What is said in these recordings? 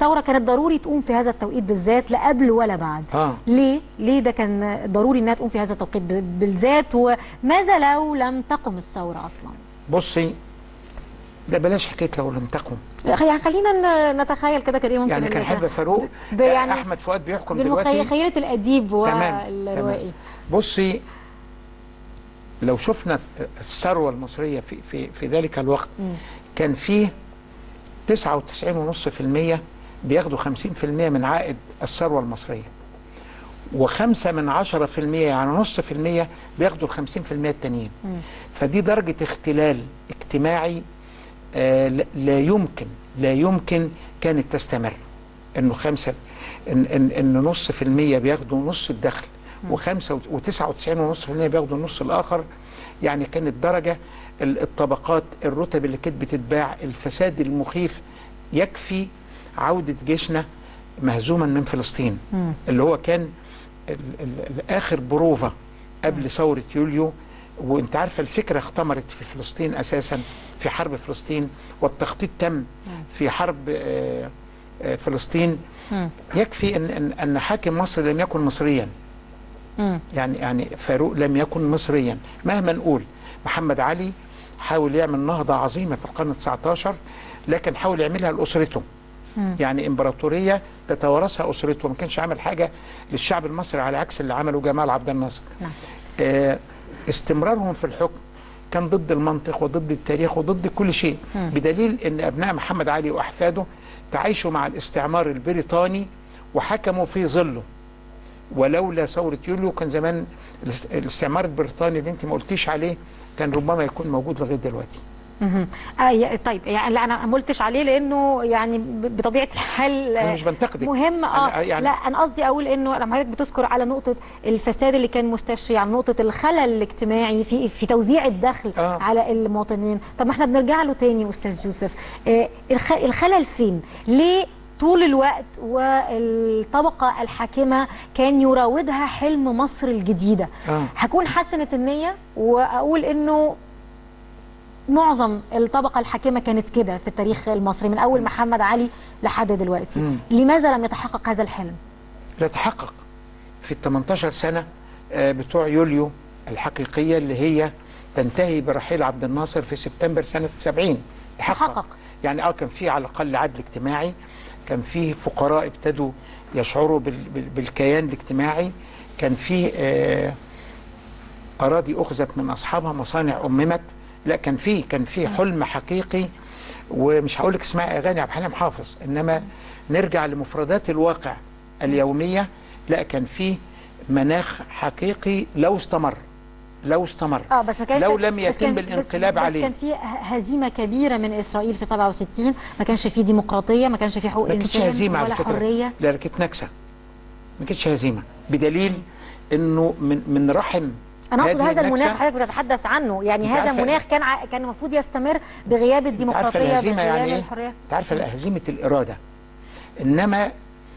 الثوره كانت ضروري تقوم في هذا التوقيت بالذات لا قبل ولا بعد آه. ليه ليه ده كان ضروري انها تقوم في هذا التوقيت ب- بالذات وماذا لو لم تقم الثوره اصلا بصي ده بلاش حكايه لو لم تقم يعني خلينا ن- نتخيل كده كريم ممكن يعني كان الناس- حب فاروق ب- يعني احمد فؤاد بيحكم دلوقتي بمخيلة الأديب تمام والروائي تمام بصي لو شفنا الثروه المصريه في في في ذلك الوقت كان فيه 99.5% بياخدوا 50% من عائد الثروه المصريه وخمسة من عشرة في المية يعني نص في المية بياخدوا الخمسين في المية التانيين فدي درجة اختلال اجتماعي آه لا- لا يمكن لا يمكن كانت تستمر انه خمسة ان, إن, إن نص في المية بياخدوا نص الدخل وخمسة وت- وتسعة وتسعين ونص في المية بياخدوا النص الآخر يعني كانت درجة ال- الطبقات الرتب اللي كانت بتتباع الفساد المخيف يكفي عودة جيشنا مهزوما من فلسطين اللي هو كان ال- ال- ال- آخر بروفة قبل ثورة يوليو وانت عارفة الفكرة اختمرت في فلسطين أساسا في حرب فلسطين والتخطيط تم في حرب آه، آه، فلسطين يكفي ان ان ان حاكم مصر لم يكن مصريا يعني يعني فاروق لم يكن مصريا مهما نقول محمد علي حاول يعمل نهضة عظيمة في القرن ال19 لكن حاول يعملها لأسرته يعني إمبراطورية تتوارثها أسرته ما كانش عامل حاجة للشعب المصري على عكس اللي عمله جمال عبد الناصر نعم. آه استمرارهم في الحكم كان ضد المنطق وضد التاريخ وضد كل شيء بدليل ان ابناء محمد علي واحفاده تعايشوا مع الاستعمار البريطاني وحكموا في ظله ولولا ثوره يوليو كان زمان الاس- الاستعمار البريطاني اللي انت ما قلتيش عليه كان ربما يكون موجود لغايه دلوقتي مهم. آه يا- طيب يعني لا انا ما قلتش عليه لانه يعني ب- بطبيعه الحال أنا آه، مش بنتقدك. مهم اه أنا- يعني- لا انا قصدي اقول انه لما حضرتك بتذكر على نقطه الفساد اللي كان مستشري على نقطه الخلل الاجتماعي في في توزيع الدخل آه. على المواطنين طب ما احنا بنرجع له تاني استاذ يوسف آه الخ- الخلل فين ليه طول الوقت والطبقة الحاكمة كان يراودها حلم مصر الجديدة آه. هكون حسنت النية وأقول إنه معظم الطبقة الحاكمة كانت كده في التاريخ المصري من أول محمد علي لحد دلوقتي مم. لماذا لم يتحقق هذا الحلم؟ لا تحقق في ال 18 سنه آه، بتوع يوليو الحقيقيه اللي هي تنتهي برحيل عبد الناصر في سبتمبر سنه 70 تحقق, تحقق. يعني اه كان في على الاقل عدل اجتماعي كان في فقراء ابتدوا يشعروا بال- بال- بالكيان الاجتماعي كان في آه، اراضي اخذت من اصحابها مصانع اممت لا كان في كان في حلم حقيقي ومش هقول لك اسمها اغاني عبد الحليم حافظ انما نرجع لمفردات الواقع اليوميه لا كان في مناخ حقيقي لو استمر لو استمر اه بس ما كانش لو لم بس يتم كان- بالانقلاب بس بس عليه كان في ه- هزيمه كبيره من اسرائيل في 67 ما كانش في ديمقراطيه ما كانش في حقوق ما كانتش انسان هزيمه ولا على فكره حريه لا لا كانت نكسه ما كانتش هزيمه بدليل انه من من رحم انا اقصد هذه هذا النكسة- المناخ حضرتك بتتحدث عنه يعني أنت هذا عارفة- المناخ كان ع- كان المفروض يستمر بغياب انت عارفه الديمقراطيه الهزيمه بغياب يعني ايه؟ الحريه انت عارفه هزيمه الاراده انما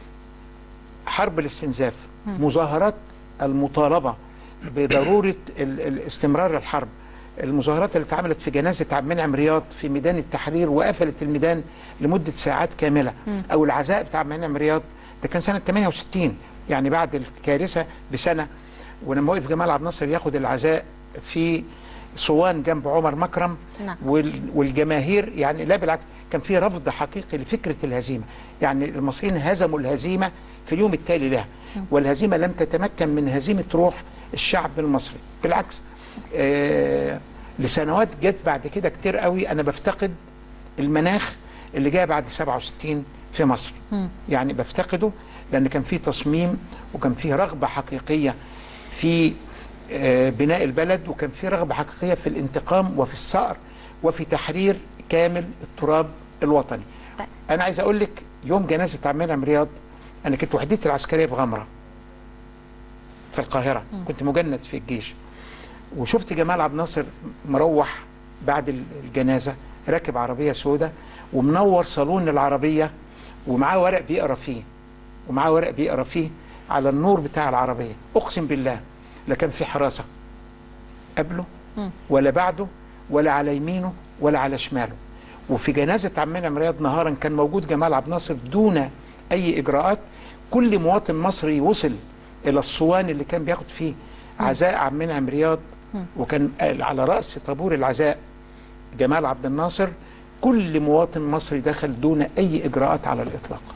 حرب الاستنزاف مظاهرات المطالبه بضروره ال- ال- استمرار الحرب المظاهرات اللي اتعملت في جنازه عبد المنعم رياض في ميدان التحرير وقفلت الميدان لمده ساعات كامله او العزاء بتاع عبد المنعم رياض ده كان سنه 68 يعني بعد الكارثه بسنه ولما وقف جمال عبد الناصر ياخد العزاء في صوان جنب عمر مكرم نعم. وال- والجماهير يعني لا بالعكس كان في رفض حقيقي لفكره الهزيمه يعني المصريين هزموا الهزيمه في اليوم التالي لها والهزيمه لم تتمكن من هزيمه روح الشعب المصري بالعكس آه لسنوات جت بعد كده كتير قوي انا بفتقد المناخ اللي جاء بعد 67 في مصر يعني بفتقده لان كان في تصميم وكان في رغبه حقيقيه في آه، بناء البلد وكان في رغبه حقيقيه في الانتقام وفي الثأر وفي تحرير كامل التراب الوطني. طيب. انا عايز اقول لك يوم جنازه عبد المنعم رياض انا كنت وحدتي العسكريه في غمره في القاهره كنت مجند في الجيش وشفت جمال عبد الناصر مروح بعد ال- الجنازه راكب عربيه سوداء ومنور صالون العربيه ومعاه ورق بيقرا فيه ومعاه ورق بيقرا فيه على النور بتاع العربيه اقسم بالله لا كان في حراسه قبله ولا بعده ولا على يمينه ولا على شماله وفي جنازه عمنا مرياض نهارا كان موجود جمال عبد الناصر دون اي اجراءات كل مواطن مصري وصل الى الصوان اللي كان بياخد فيه عزاء عمنا مرياض وكان على راس طابور العزاء جمال عبد الناصر كل مواطن مصري دخل دون اي اجراءات على الاطلاق